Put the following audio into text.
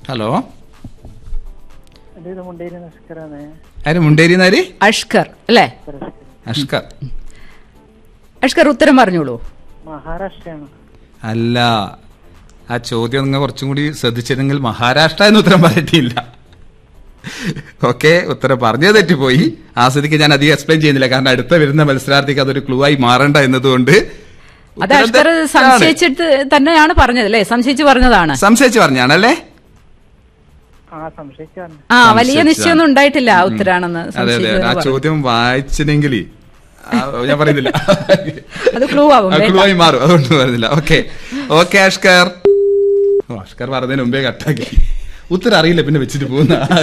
Hello എന്റെ ഇത് മുണ്ടേരി നമസ്കാരാണ് ആര് മുണ്ടേരിന്നാര് അഷ്കർ അല്ലേ അഷ്കർ അഷ്കർ ഉത്തരം പറഞ്ഞോളൂ മഹാരാഷ്ട്രയാണ് അല്ല ആ ചോദ്യം നിങ്ങൾ കുറച്ചും കൂടി ശ്രദ്ധിച്ചിരുന്നെങ്കിൽ മഹാരാഷ്ട്ര എന്ന് ഉത്തരം പറയട്ടില്ല ഓക്കെ ഉത്തരം പറഞ്ഞത് തെറ്റിപ്പോയി ആ സ്ഥിതിക്ക് ഞാൻ അധികം എക്സ്പ്ലെയിൻ ചെയ്യുന്നില്ല കാരണം അടുത്ത വരുന്ന മത്സരാർത്ഥിക്ക് അതൊരു ക്ലൂ ആയി മാറണ്ട എന്നതുകൊണ്ട് അത് ഉത്തരം അഷ്കർ തെറ്റാണ്. സംശയിച്ചിട്ട് തന്നെയാണ് പറഞ്ഞത് അല്ലേ സംശയിച്ച് പറഞ്ഞതാണ് സംശയിച്ച് പറഞ്ഞാണല്ലേ ആ സംശയിച്ചാണ് ആ വലിയ സംശയിച്ചതാണ്. നിശ്ചയമൊന്നും ഉണ്ടായിട്ടില്ല ആ ഉത്തരാണെന്ന് അതെ അതെ സംശയിച്ചത് ആ പറഞ്ഞു. ചോദ്യം വായിച്ചില്ലെങ്കിൽ ഞാൻ പറയുന്നില്ല അത് ക്ലൂ ആവും ആ വേണ്ട. ക്ലൂ ആയി മാറും അതുകൊണ്ട് പറയുന്നില്ല ഓക്കെ ഓക്കെ അഷ്കർ ഓ അഷ്കർ പറഞ്ഞതിന് മുമ്പേ കട്ടാക്കി ഉത്തരം അറിയില്ല പിന്നെ വെച്ചിട്ട് പോകുന്ന